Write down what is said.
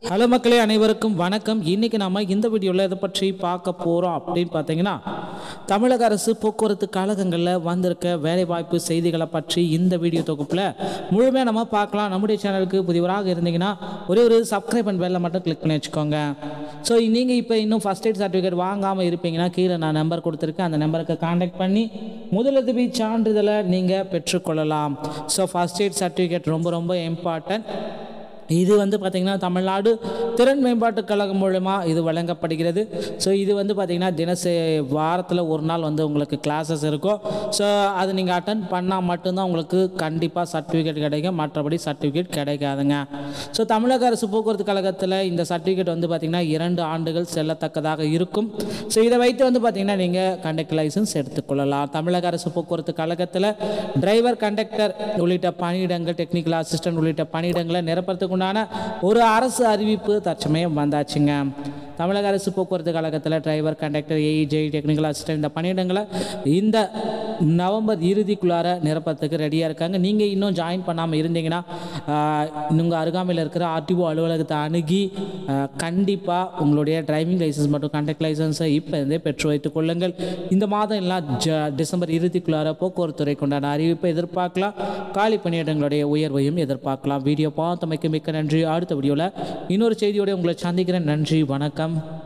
hello மக்களே அனைவருக்கும் வணக்கம் இன்னைக்கு நாம இந்த வீடியோவில் எதை பற்றி பார்க்க போகிறோம் அப்படின்னு பார்த்தீங்கன்னா தமிழக அரசு போக்குவரத்து கழகங்களில் வந்திருக்க வேலைவாய்ப்பு செய்திகளை பற்றி இந்த வீடியோ தொகுப்பில் முழுமையாக நம்ம பார்க்கலாம் நம்முடைய சேனலுக்கு புதியவராக இருந்தீங்கன்னா ஒரே ஒரு சப்ஸ்கிரைப் அண்ட் பெல்லை மட்டும் கிளிக் பண்ணி வச்சுக்கோங்க ஸோ நீங்கள் இப்போ இன்னும் ஃபஸ்ட் எய்ட் சர்டிஃபிகேட் வாங்காமல் இருப்பீங்கன்னா கீழே நான் நம்பர் கொடுத்துருக்கேன் அந்த நம்பருக்கு காண்டாக்ட் பண்ணி முதலுதவி சான்றிதழை நீங்கள் பெற்றுக்கொள்ளலாம் ஸோ ஃபஸ்ட் எய்ட் சர்டிஃபிகேட் ரொம்ப ரொம்ப இம்பார்ட்டன்ட் இது வந்து பார்த்திங்கன்னா தமிழ்நாடு திறன் மேம்பாட்டுக் கழகம் மூலமா இது வழங்கப்படுகிறது ஸோ இது வந்து பார்த்திங்கன்னா தினசரி வாரத்தில் ஒரு நாள் வந்து உங்களுக்கு கிளாஸஸ் இருக்கும் ஸோ அது நீங்கள் அட்டன் பண்ணால் மட்டும்தான் உங்களுக்கு கண்டிப்பாக சர்டிஃபிகேட் கிடைக்கும் மற்றபடி சர்டிஃபிகேட் கிடைக்காதுங்க ஸோ தமிழக அரசு போக்குவரத்து கழகத்தில் இந்த சர்டிஃபிகேட் வந்து பார்த்திங்கன்னா இரண்டு ஆண்டுகள் செல்லத்தக்கதாக இருக்கும் ஸோ இதை வைத்து வந்து பார்த்திங்கன்னா நீங்கள் கண்டக்டர் லைசன்ஸ் எடுத்துக்கொள்ளலாம் தமிழக அரசு போக்குவரத்து கழகத்தில் டிரைவர் கண்டக்டர் உள்ளிட்ட பணியிடங்கள் டெக்னிக்கல் அசிஸ்டன்ட் உள்ளிட்ட பணியிடங்களை நிரப்புறதுக்கு உண்டான ஒரு அரசு அறிவிப்பு தற்சமயம் வந்தாச்சுங்க தமிழக அரசு போக்குவரத்து கழகத்தில் driver conductor AEJ technical assistant இந்த பணியிடங்களை இந்த நவம்பர் இறுதிக்குள்ளார நிரப்பறதுக்கு ரெடியாக இருக்காங்க நீங்கள் இன்னும் ஜாயின் பண்ணாமல் இருந்தீங்கன்னா உங்கள் அருகாமையில் இருக்கிற ஆர்டிஓ அலுவலகத்தை அணுகி கண்டிப்பாக உங்களுடைய டிரைவிங் லைசன்ஸ் மற்றும் கண்டக்ட் லைசன்ஸை இப்போ இருந்தே பெற்று வைத்துக் கொள்ளுங்கள் இந்த மாதம் எல்லாம் ஜ டிசம்பர் இறுதிக்குள்ளார போக்குவரத்துறை கொண்டான அறிவிப்பை எதிர்பார்க்கலாம் காலி பணியிடங்களுடைய உயர்வையும் எதிர்பார்க்கலாம் வீடியோ பார்த்தமைக்கு மிக்க நன்றி அடுத்த வீடியோவில் இன்னொரு செய்தியோட உங்களை சந்திக்கிறேன் நன்றி வணக்கம்